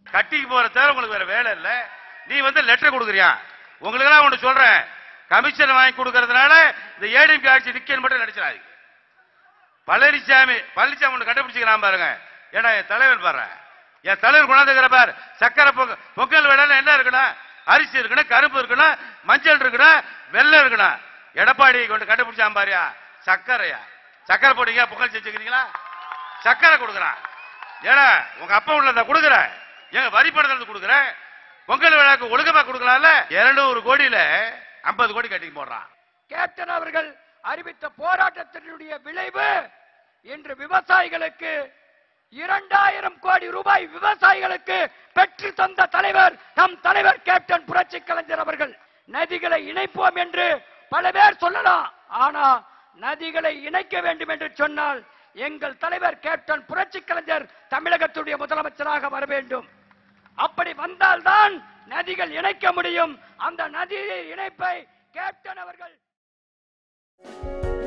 கட்டிக்கு போற தவிர உங்களுக்கு வேற வேலை இல்ல நீ வந்து லெட்டர் கொடுக்குறியா உங்களுக்கு எல்லாம் ஒண்ணு சொல்றேன் கமிஷன் வாங்கி கொடுக்கறதுனால இந்த ஏடிஎம்கே ஆட்சி நிக்கன்னு மட்டும் நினைச்சிடாதீங்க பழனிசாமி பழனிசாமி ஒண்ணு கண்டுபிடிச்சுக்கிறான் பாருங்க ஏன்னா என் தலைவர் பாரு என் தலைவர் கொண்டாந்துக்கிற பாரு சக்கரை பொங்கல் பொங்கல் வேலையில என்ன இருக்கணும் அரிசி இருக்கணும் கருப்பு இருக்கணும் மஞ்சள் இருக்கணும் வெள்ளம் இருக்கணும் எடப்பாடி கொண்டு கண்டுபிடிச்சான் பாரியா சக்கரையா சக்கரை போட்டீங்க பொங்கல் செஞ்சுக்கிறீங்களா சக்கரை கொடுக்குறான் ஏடா உங்க அப்பா உள்ள கொடுக்குறேன் எங்க வரி பணத்தை கொடுக்குறேன் பொங்கல் விழாக்கு ஒழுங்கமா கொடுக்கலாம்ல இருநூறு கோடியில ஐம்பது கோடி கட்டி போடுறான் கேப்டன் அவர்கள் அறிவித்த போராட்டத்தினுடைய விளைவு இன்று விவசாயிகளுக்கு இரண்டாயிரம் கோடி ரூபாய் விவசாயிகளுக்கு பெற்று தந்த தலைவர் நம் தலைவர் கேப்டன் புரட்சி கலைஞர் அவர்கள் நதிகளை இணைப்போம் என்று பல பேர் சொல்லலாம் ஆனா நதிகளை இணைக்க வேண்டும் என்று சொன்னால் எங்கள் தலைவர் கேப்டன் புரட்சி கலைஞர் தமிழகத்துடைய முதலமைச்சராக வர வேண்டும் அப்படி வந்தால்தான் நதிகள் இணைக்க முடியும் அந்த நதி இணைப்பை கேப்டன் அவர்கள்